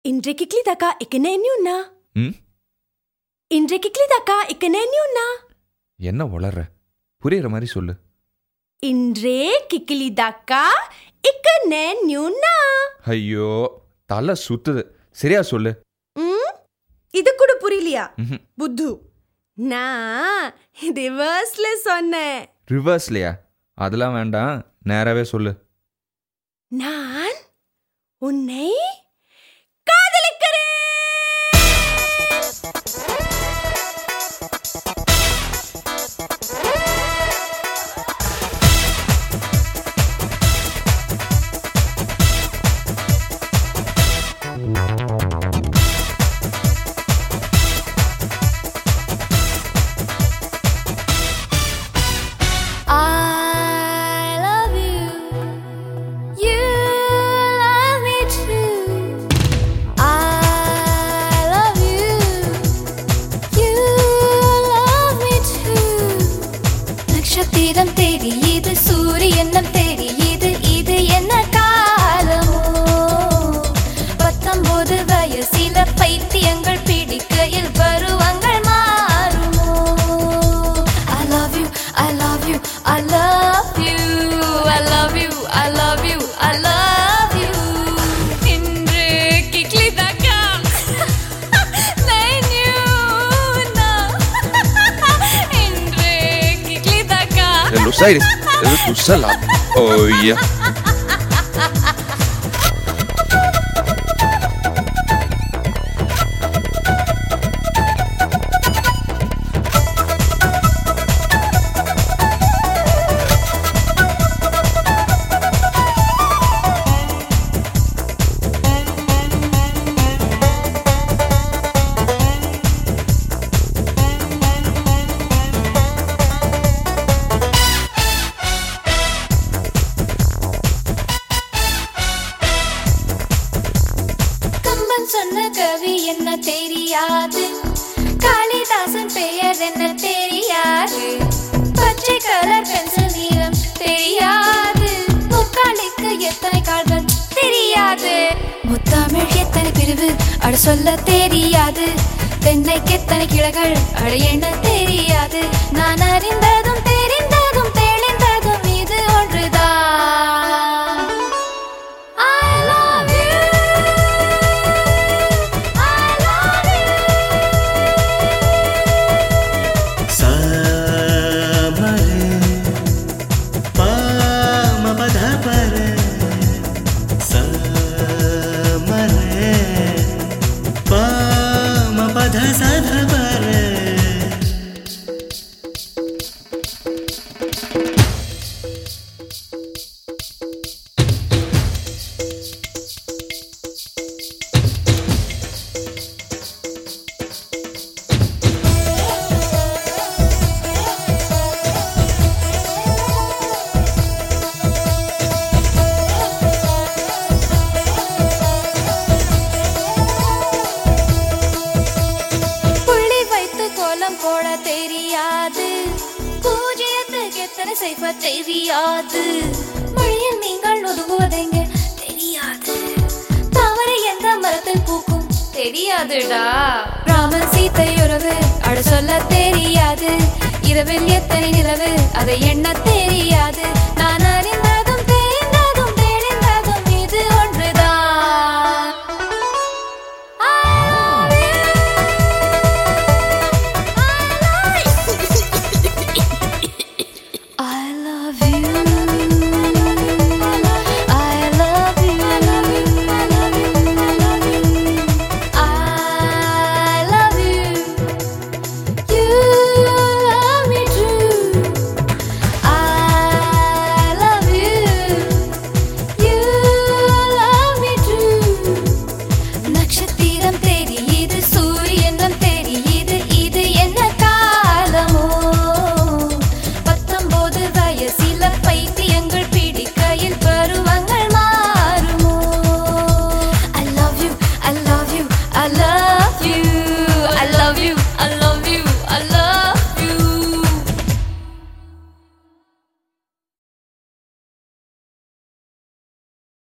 இன்றைக்கு கிளிதாக்கா இக்கன எண்ணியுண்ணா ம் இன்றைக்கு கிளிதாக்கா இக்கன எண்ணியுண்ணா என்ன வளர்ற புரியுற மாதிரி சொல்லு இன்றே கிக்கிலிதாக்கா இக்கன எண்ணியுண்ணா ஐயோ தலை சுத்துது சரியா சொல்லு ம் இது கூட புரியலையா ம்ஹும். புத்து நான் ரிவர்ஸ்ல சொன்னேன் ரிவர்ஸ்லையா அதெல்லாம் வேண்டாம் நேராவே சொல்லு நான் உன்னை காதலிக்கிறேன் I love you. You love me too. I love you. You love me too. நட்சத்திரம் தெரியுது சூரியனும் தெரியுது இது என்ன காலமோ பத்தொன்பது வயசில பைத்தியங்கள் பிடிக்கையில் பருவங்கள் மாறுமோ I love you, I love you, I love you, I love you, I love you, I love you. இன்று கிக்லிதாக்கா நான் you இன்று கிக்லிதாக்கா Lo sai, è tu salato. Oh yeah. Kamban சொன்ன கவி என்ன தெரியாது காளிதாசன் பெயர் என்ன தெரியாது பச்சை கலர் பென்சில் நீளம் தெரியாது முக்காலிக்கு எத்தனை கால்கள் தெரியாது முத்தமிழ் எத்தனை பிரிவு அட சொல்ல தெரியாது தென்னைக்கு எத்தனை கிளைகள் அட என்ன தெரியாது நான் அறிந்ததும் தெரிந்ததும் தெளிந்ததும் இது ஒன்றுதான் I love you. I love you. सामरे पामपध परे समरे पामपध सध परे புள்ளி வைத்து கோலம் போட தெரியாது பூஜ்ஜியத்துக்கு எத்தனை செய்வ தெரியாது மொழியில் நீங்கள் ஒதுங்குவதெங்க தெரியாது தவறு எந்த மரத்தில் பூக்கும் தெரியாதுடா ராமன் சீத்தை உறவு அட சொல்ல தெரியாது இரவில் எத்தனை நிலவு அதை எண்ண தெரியாது நான்